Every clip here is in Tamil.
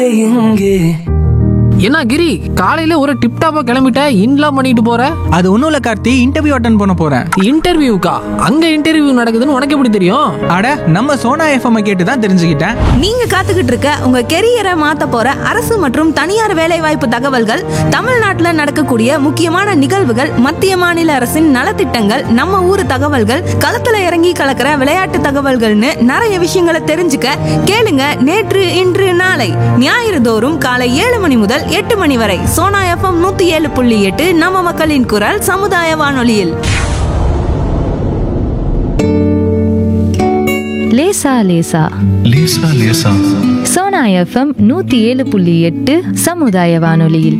எங்கே என்ன கிரி காலையில ஒரு டிப்டாப்பா கிளம்பிட்ட இன்லாம் பண்ணிட்டு போற அது ஒன்றும் இல்லை கார்த்தி இன்டர்வியூ அட்டன் பண்ண போகிறேன் இன்டர்வியூக்கா அங்க இன்டர்வியூ நடக்குதுன்னு உனக்கு எப்படி தெரியும் அட நம்ம சோனா எஃப்எம் கேட்டு தான் தெரிஞ்சுக்கிட்டேன் நீங்க காத்துக்கிட்டு இருக்க உங்க கெரியரை மாத்த போற அரசு மற்றும் தனியார் வேலைவாய்ப்பு தகவல்கள் தமிழ்நாட்டுல நடக்கக்கூடிய முக்கியமான நிகழ்வுகள் மத்திய மாநில அரசின் நலத்திட்டங்கள் நம்ம ஊர் தகவல்கள் களத்துல இறங்கி கலக்கிற விளையாட்டு தகவல்கள்னு நிறைய விஷயங்களை தெரிஞ்சுக்க கேளுங்க நேற்று இன்று நாளை ஞாயிறு தோறும் காலை ஏழு மணி முதல் எட்டு மணி வரை சோனா எஃப்எம் நூத்தி ஏழு புள்ளி எட்டு நம்ம மக்களின் குரல் சமுதாய வானொலியில் லேசா லேசா லேசா லேசா சோனா எஃப்எம் நூத்தி ஏழு புள்ளி எட்டு சமுதாய வானொலியில்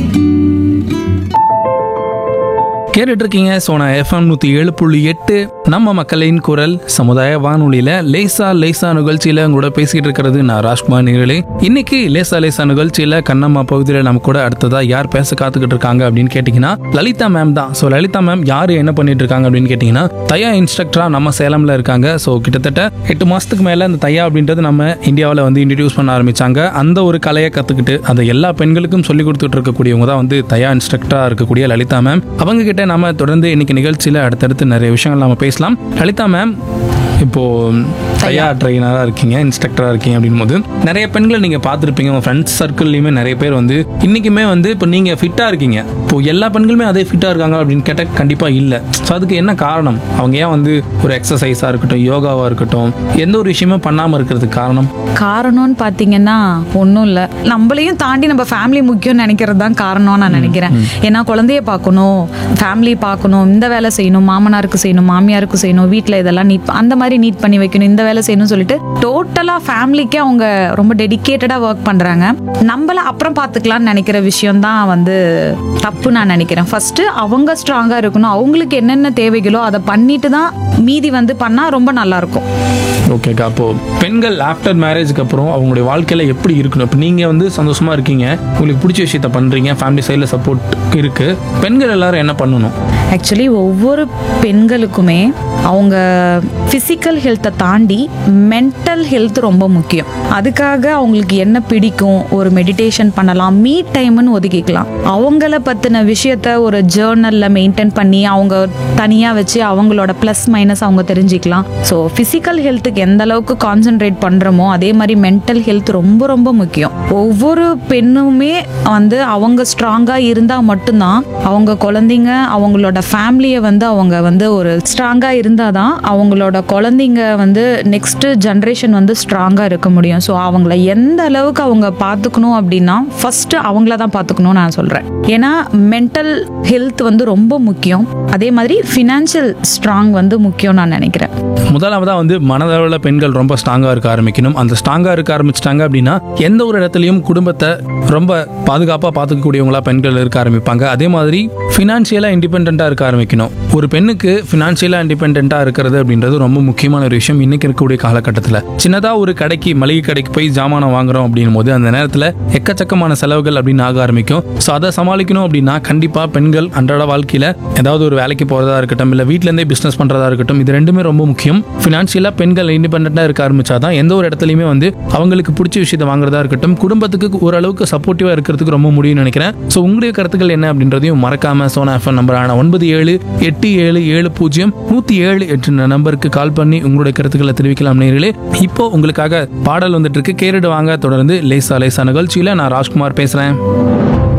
கேட்டுட்டு இருக்கீங்க சோனா எஃப்எம் நூற்றி ஏழு புள்ளி எட்டு நம்ம மக்களின் குரல் சமுதாய வானொலியில் லேசா லேசா நிகழ்ச்சியில் உங்களோட பேசிகிட்டு இருக்கிறது நான் ராஜ்குமார் நேர்களே இன்னைக்கு லேசா லேசா நிகழ்ச்சியில் கண்ணம்மா பகுதியில் நம்ம கூட அடுத்ததா யார் பேச காத்துக்கிட்டு இருக்காங்க அப்படின்னு கேட்டிங்கன்னா லலிதா மேம் தான் ஸோ லலிதா மேம் யார் என்ன பண்ணிட்டு இருக்காங்க அப்படின்னு கேட்டிங்கன்னா தையா இன்ஸ்ட்ரக்டராக நம்ம சேலமில் இருக்காங்க ஸோ கிட்டத்தட்ட எட்டு மாதத்துக்கு மேலே இந்த தையா அப்படின்றது நம்ம இந்தியாவில் வந்து இன்ட்ரடியூஸ் பண்ண ஆரம்பிச்சாங்க அந்த ஒரு கலையை கற்றுக்கிட்டு அதை எல்லா பெண்களுக்கும் சொல்லி கொடுத்துட்டு இருக்கக்கூடியவங்க தான் வந்து தையா இன்ஸ்ட்ரக்டராக இருக்கக்கூடிய லலிதா மேம் அவங்க கிட்ட நாம தொடர்ந்து இன்னைக்கு நிகழ்ச்சியில் அடுத்தடுத்து நிறைய விஷயங்கள் நம்ம பேசலாம் லலிதா மேம் இப்போ தையா ட்ரெயினராக இருக்கீங்க இன்ஸ்ட்ரக்டராக இருக்கீங்க அப்படின் போது நிறைய பெண்களை நீங்கள் பார்த்துருப்பீங்க உங்கள் ஃப்ரெண்ட்ஸ் சர்க்கிள்லையுமே நிறைய பேர் வந்து இன்றைக்குமே வந்து இப்போ நீங்கள் ஃபிட்டாக இருக்கீங்க இப்போ எல்லா பெண்களுமே அதே ஃபிட்டாக இருக்காங்க அப்படின்னு கேட்டால் கண்டிப்பாக இல்லை ஸோ அதுக்கு என்ன காரணம் அவங்க ஏன் வந்து ஒரு எக்ஸசைஸாக இருக்கட்டும் யோகாவாக இருக்கட்டும் எந்த ஒரு விஷயமும் பண்ணாமல் இருக்கிறதுக்கு காரணம் காரணம்னு பார்த்தீங்கன்னா ஒன்றும் இல்லை நம்மளையும் தாண்டி நம்ம ஃபேமிலி முக்கியம்னு நினைக்கிறது தான் காரணம்னு நான் நினைக்கிறேன் ஏன்னா குழந்தைய பார்க்கணும் ஃபேமிலி பார்க்கணும் இந்த வேலை செய்யணும் மாமனாருக்கு செய்யணும் மாமியாருக்கு செய்யணும் வீட்டில் இதெல்லாம் நீட் அந்த மாதிரி நீட் பண்ணி வைக்கணும் இந்த வேலை செய்யணும்னு சொல்லிட்டு டோட்டலாக ஃபேமிலிக்கே அவங்க ரொம்ப டெடிக்கேட்டடாக ஒர்க் பண்ணுறாங்க நம்மள அப்புறம் பார்த்துக்கலாம்னு நினைக்கிற விஷயம் தான் வந்து தப்பு நான் நினைக்கிறேன் ஃபர்ஸ்ட் அவங்க ஸ்ட்ராங்காக இருக்கணும் அவங்களுக்கு என்னென்ன தேவைகளோ அதை பண்ணிட்டு தான் மீதி வந்து பண்ணால் ரொம்ப நல்லா இருக்கும் ஓகேக்கா அப்போ பெண்கள் ஆஃப்டர் மேரேஜ்க்கு அப்புறம் அவங்களுடைய வாழ்க்கையில எப்படி இருக்கணும் இப்போ நீங்க வந்து சந்தோஷமா இருக்கீங்க உங்களுக்கு பிடிச்ச விஷயத்த பண்றீங்க ஃபேமிலி சைடில் சப்போர்ட் இருக்கு பெண்கள் எல்லாரும் என்ன பண்ணணும் ஆக்சுவலி ஒவ்வொரு பெண்களுக்குமே அவங்க ஃபிசிக்கல் ஹெல்த்தை தாண்டி மென்டல் ஹெல்த் ரொம்ப முக்கியம் அதுக்காக அவங்களுக்கு என்ன பிடிக்கும் ஒரு மெடிடேஷன் பண்ணலாம் மீ டைம்னு ஒதுக்கிக்கலாம் அவங்கள பற்றின விஷயத்த ஒரு ஜேர்னலில் மெயின்டைன் பண்ணி அவங்க தனியாக வச்சு அவங்களோட ப்ளஸ் மைனஸ் அவங்க தெரிஞ்சுக்கலாம் ஸோ ஃபிசிக்கல் ஹெல்த்துக்கு எந்த அளவுக்கு கான்சென்ட்ரேட் பண்ணுறோமோ அதே மாதிரி மென்டல் ஹெல்த் ரொம்ப ரொம்ப முக்கியம் ஒவ்வொரு பெண்ணுமே வந்து அவங்க ஸ்ட்ராங்காக இருந்தால் மட்டும்தான் அவங்க குழந்தைங்க அவங்களோட ஃபேமிலியை வந்து அவங்க வந்து ஒரு ஸ்ட்ராங்காக இருந்தால் தான் அவங்களோட குழந்தைங்க வந்து நெக்ஸ்ட் ஜென்ரேஷன் வந்து ஸ்ட்ராங்காக இருக்க முடியும் ஸோ அவங்கள எந்த அளவுக்கு அவங்க பார்த்துக்கணும் அப்படின்னா ஃபர்ஸ்ட் அவங்கள தான் பார்த்துக்கணும்னு நான் சொல்கிறேன் ஏன்னா மென்டல் ஹெல்த் வந்து ரொம்ப முக்கியம் அதே மாதிரி ஃபினான்ஷியல் ஸ்ட்ராங் வந்து முக்கியம் நான் நினைக்கிறேன் முதலாவதா வந்து மனதளவில் பெண்கள் ரொம்ப ஸ்ட்ராங்கா இருக்க ஆரம்பிக்கணும் அந்த ஸ்ட்ராங்கா இருக்க ஆரம்பிச்சிட்டாங்க அப்படின்னா எந்த ஒரு இடத்துலையும் குடும்பத்தை ரொம்ப பாதுகாப்பாக பார்த்துக்கக்கூடியவங்களா பெண்கள் இருக்க ஆரம்பிப்பாங்க அதே மாதிரி ஃபினான்ஷியலாக இண்டிபெண்ட்டாக இருக்க ஆரம்பிக்கணும் ஒரு பெண்ணுக்கு ஃபினான்ஷியலாக இண்டிபெண்ட்டாக இருக்கிறது அப்படின்றது ரொம்ப முக்கியமான ஒரு விஷயம் இன்னைக்கு இருக்கக்கூடிய காலகட்டத்தில் சின்னதாக ஒரு கடைக்கு மளிகை கடைக்கு போய் ஜாமானம் வாங்குறோம் அப்படின்னும் போது அந்த நேரத்தில் எக்கச்சக்கமான செலவுகள் அப்படின்னு ஆக ஆரம்பிக்கும் ஸோ அதை சமாளிக்கணும் அப்படின்னா கண்டிப்பாக பெண்கள் அன்றாட வாழ்க்கையில் ஏதாவது ஒரு வேலைக்கு போகிறதா இருக்கட்டும் இல்லை வீட்டிலேருந்தே பிஸ்னஸ் பண்ணுறதா இருக்கட்டும் இது ரெண்டுமே ரொம்ப முக்கியம் ஃபினான்ஷியலாக பெண்கள் இண்டிபெண்ட்டாக இருக்க ஆரம்பிச்சாதான் எந்த ஒரு இடத்துலையுமே வந்து அவங்களுக்கு பிடிச்ச விஷயத்தை வாங்குறதா இருக்கட்டும் குடும்பத்துக்கு ஓரளவுக்கு சப்போர்ட்டிவாக இருக்கிறதுக்கு ரொம்ப முடியும்னு நினைக்கிறேன் ஸோ உங்களுடைய கருத்துக்கள் என்ன அப்படின்றதையும் மறக்காம சோனா எஃப்எம் நம்பரான ஒன்பது ஏழு எட்டு ஏழு ஏழு பூஜ்ஜியம் நூற்றி ஏழு என்ற நம்பருக்கு கால் பண்ணி உங்களுடைய கருத்துக்களை தெரிவிக்கலாம் நேர்களே இப்போ உங்களுக்காக பாடல் வந்துட்டு இருக்கு கேரிடு வாங்க தொடர்ந்து லேசா லேசா நிகழ்ச்சியில் நான் ராஜ்குமார் பேசுகிறேன்